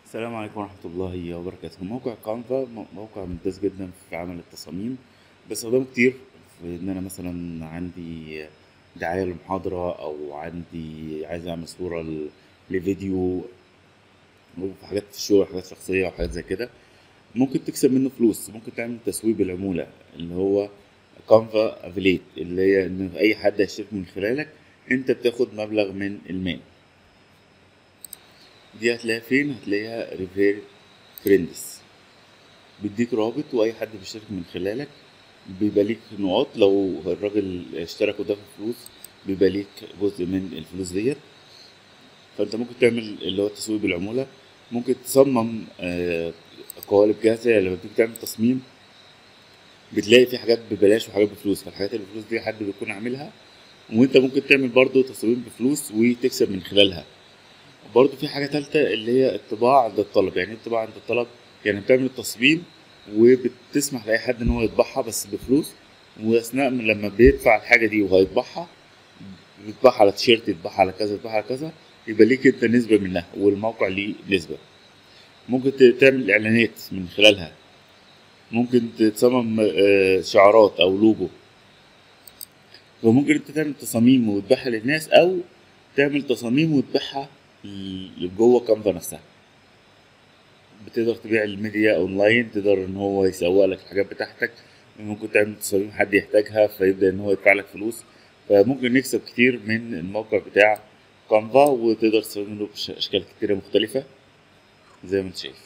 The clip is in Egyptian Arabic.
السلام عليكم ورحمة الله وبركاته موقع كانفا م- موقع ممتاز جدا في عمل التصاميم بستخدمه كتير في ان انا مثلا عندي دعاية لمحاضرة او عندي عايز اعمل صورة ل- لفيديو وفي حاجات في الشغل حاجات شخصية وحاجات زي كده ممكن تكسب منه فلوس ممكن تعمل تسويق بالعمولة اللي هو كانفا افيليت اللي هي ان اي حد هيشترك من خلالك انت بتاخد مبلغ من المال دي هتلاقيها فين هتلاقيها ريفير فريندز بيديك رابط واي حد بيشترك من خلالك بيبقى ليك نقاط لو الراجل اشترك ودفع فلوس بيبقى ليك جزء من الفلوس ديت فانت ممكن تعمل اللي هو التسويق بالعمولة ممكن تصمم آه، قوالب جاهزة يعني لما تيجي تعمل تصميم بتلاقي في حاجات ببلاش وحاجات بفلوس فالحاجات اللي بفلوس دي حد بيكون عاملها وانت ممكن تعمل برضو تصاميم بفلوس وتكسب من خلالها برضه في حاجة تالتة اللي هي الطباعة عند الطلب يعني ايه الطباعة عند الطلب يعني بتعمل التصميم وبتسمح لأي حد إن هو يطبعها بس بفلوس وأثناء من لما بيدفع الحاجة دي وهيطبعها بيطبعها على تيشيرت يطبعها على كذا يطبعها على كذا يبقى ليك أنت نسبة منها والموقع ليه نسبة ممكن ت- تعمل إعلانات من خلالها ممكن تصمم آه، شعارات أو لوجو وممكن أنت تعمل تصاميم وتبيعها للناس أو تعمل تصاميم وتبيعها ل- جوه كانفا نفسها بتقدر تبيع الميديا اونلاين تقدر ان هو يسوق لك الحاجات بتاعتك ممكن تعمل تصاميم حد يحتاجها فيبدا ان هو يدفع لك فلوس فممكن نكسب كتير من الموقع بتاع كانفا وتقدر تستخدمه باشكال كتيره مختلفه زي ما انت شايف